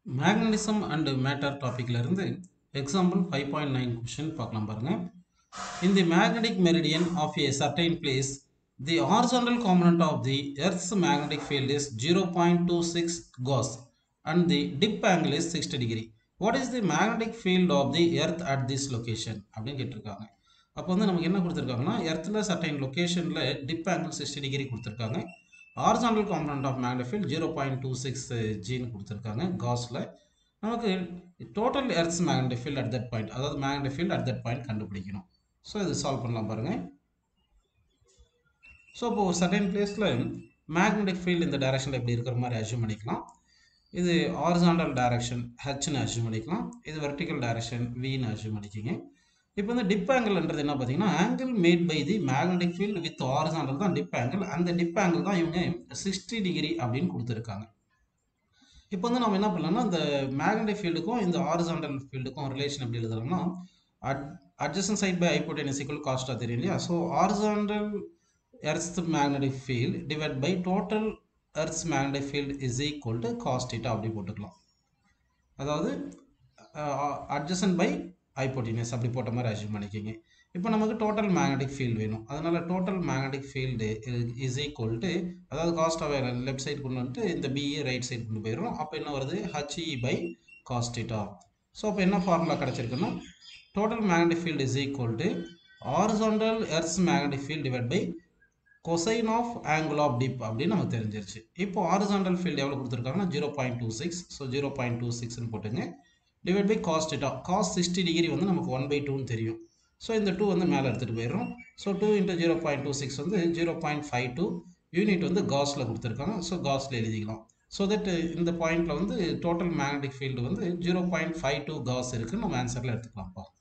magnetism and matter டாப்பிக்ல இருந்து example five point nine question பார்க்கலாம் பாருங்க in the magnetic meridian of a certain place the horizontal component of the earth's magnetic field is zero point two six gauss and the dip angle is sixty degree what is the magnetic field of the earth at this location அப்படின்னு கேட்டிருக்காங்க அப்போ வந்து நமக்கு என்ன கொடுத்துருக்காங்கன்னா எர்த்தில் certain லொக்கேஷனில் dip angle sixty degree கொடுத்துருக்காங்க horizontal component of magnetic field zero point two six ஜின்னு கொடுத்துருக்காங்க காஸில் நமக்கு total earth's magnetic field at that point அதாவது magnetic field at that point கண்டுபிடிக்கணும் ஸோ இது சால்வ் பண்ணலாம் பாருங்கள் ஸோ இப்போ ஒரு சர்டைன் பிளேஸில் மேக்னெட்டிக் ஃபீல்டு இந்த டைரக்ஷனில் இப்படி இருக்கிற மாதிரி அசியூம் பண்ணிக்கலாம் இது ஹாரிசான்டல் டைரக்ஷன் ஹெச்னு அசியூம் பண்ணிக்கலாம் இது வெர்டிக்கல் டைரக்ஷன் வின்னு அசியூம் பண்ணிக்கிங்க இப்போ வந்து டிப் ஆங்கிள்ன்றது என்ன பார்த்தீங்கன்னா angle made by the magnetic field with horizontal தான் டிப் ஆங்கிள் அந்த டிப் ஆங்கிள் தான் இவங்க சிக்ஸ்டி டிகிரி அப்படின்னு கொடுத்துருக்காங்க இப்போ வந்து நம்ம என்ன பண்ணலாம்னா இந்த மேக்னெட்டிக் ஃபீல்டுக்கும் இந்த ஹாரிசான்டல் ஃபீல்டுக்கும் ரிலேஷன் எப்படி எழுதலாம்னா at adjacent side by hypotenuse equal காஸ்ட்டாக தெரியும் இல்லையா so horizontal earth magnetic field divide by total earth's magnetic field is equal to cos theta அப்படி போட்டுக்கலாம் அதாவது அட்ஜசன் பை ஹைப்போட்டினஸ் அப்படி போட்ட மாதிரி அசியூம் பண்ணிக்கிங்க இப்போ நமக்கு டோட்டல் மேக்னெட்டிக் ஃபீல்டு வேணும் அதனால total magnetic field is equal to அதாவது காஸ்ட் ஆஃப் லெஃப்ட் சைடு கொண்டு வந்துட்டு இந்த பிஏ ரைட் சைடு கொண்டு போயிடும் அப்போ என்ன வருது ஹச்இ பை காஸ்டிட்டா ஸோ அப்போ என்ன ஃபார்முலா கிடச்சிருக்குன்னா total magnetic field is equal to horizontal earth's magnetic field divide by cosine of angle of dip அப்படின்னு நமக்கு தெரிஞ்சிருச்சு இப்போ ஹாரிசான்டல் ஃபீல்டு எவ்வளோ கொடுத்துருக்காங்கன்னா zero point two six so zero point two சிக்ஸ்னு போட்டுங்க divide by cos theta cos sixty degree வந்து நமக்கு ஒன் பை டூன்னு தெரியும் ஸோ இந்த டூ வந்து மேலே எடுத்துகிட்டு போயிடும் so two into zero point two six வந்து zero point five two unit வந்து காஸில் கொடுத்துருக்காங்க ஸோ காஸில் எழுதிக்கலாம் ஸோ தட் இந்த பாயிண்டில் வந்து டோட்டல் மேக்னெட்டிக் ஃபீல்டு வந்து zero point five two gauss இருக்குன்னு நம்ம ஆன்சரில் எடுத்துக்கலாம்ப்பா